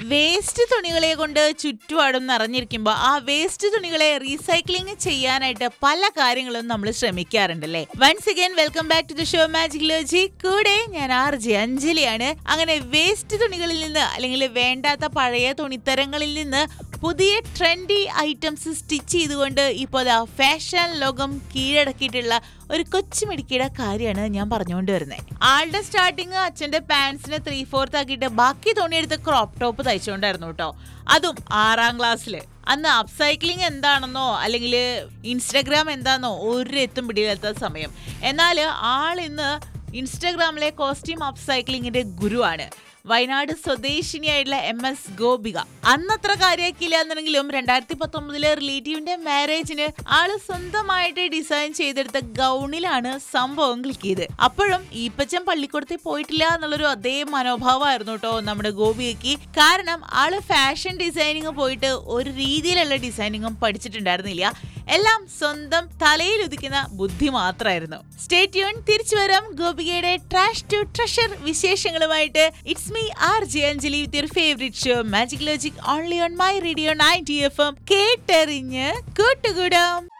waste തുണികളെ കൊണ്ട് ചുറ്റുപാടും നിറഞ്ഞിരിക്കുമ്പോൾ ആ വേസ്റ്റ് തുണികളെ റീസൈക്ലിംഗ് ചെയ്യാനായിട്ട് പല കാര്യങ്ങളും നമ്മൾ ശ്രമിക്കാറുണ്ടല്ലേ once again welcome back to the show magic logic കൂടെ ഞാൻ ആർ ജെ അഞ്ജലിയാണ് അങ്ങനെ വേസ്റ്റ് തുണികളിൽ നിന്ന് അല്ലെങ്കിൽ വേണ്ടാത്ത പഴയ തുണിത്തരങ്ങളിൽ നിന്ന് പുതിയ ട്രെൻഡി ഐറ്റംസ് സ്റ്റിച്ച് ചെയ്തുകൊണ്ട് ഇപ്പോൾ ഫാഷൻ ലോകം കീഴടക്കിയിട്ടുള്ള ഒരു കൊച്ചുമിടുക്കിയുടെ കാര്യമാണ് ഞാൻ പറഞ്ഞുകൊണ്ട് വരുന്നത് ആളുടെ സ്റ്റാർട്ടിങ് അച്ഛന്റെ പാൻസിന് ത്രീ ഫോർത്ത് ആക്കിയിട്ട് ബാക്കി തുണിയെടുത്ത് ക്രോപ്പ് ടോപ്പ് തയ്ച്ചുകൊണ്ടായിരുന്നു കേട്ടോ അതും ആറാം ക്ലാസ്സിൽ അന്ന് അപ്സൈക്ലിംഗ് എന്താണെന്നോ അല്ലെങ്കിൽ ഇൻസ്റ്റഗ്രാം എന്താണെന്നോ ഒരു എത്തും പിടിയിലെത്ത സമയം എന്നാൽ ആൾ ഇന്ന് ഇൻസ്റ്റഗ്രാമിലെ കോസ്റ്റ്യൂം അപ്സൈക്ലിങ്ങിന്റെ ഗുരുവാണ് വയനാട് സ്വദേശിനിയായിട്ടുള്ള എം എസ് ഗോപിക അന്നത്ര കാര്യമാക്കിയില്ല എന്നുണ്ടെങ്കിലും രണ്ടായിരത്തി പത്തൊമ്പതിലെ റിലേറ്റീവിന്റെ മാരേജിന് ആള് സ്വന്തമായിട്ട് ഡിസൈൻ ചെയ്തെടുത്ത ഗൗണിലാണ് സംഭവം ക്ലിക്ക് ചെയ്ത് അപ്പോഴും ഈപ്പച്ചൻ പള്ളിക്കൂടത്തിൽ പോയിട്ടില്ല എന്നുള്ളൊരു അതേ മനോഭാവമായിരുന്നു കേട്ടോ നമ്മുടെ ഗോപികയ്ക്ക് കാരണം ആള് ഫാഷൻ ഡിസൈനിങ് പോയിട്ട് ഒരു രീതിയിലുള്ള ഡിസൈനിങ്ങും പഠിച്ചിട്ടുണ്ടായിരുന്നില്ല എല്ലാം സ്വന്തം തലയിൽ ഉദിക്കുന്ന ബുദ്ധി മാത്രമായിരുന്നു സ്റ്റേറ്റ് യൂൺ തിരിച്ചു വരാം ഗോപികയുടെ ട്രാഷ് ടു ട്രഷർ വിശേഷങ്ങളുമായിട്ട് it's me R J Anjali with your favourite show magic logic only on my radio ninety F M കേട്ടെറിഞ്ഞ് കൂട്ടുകൂടാം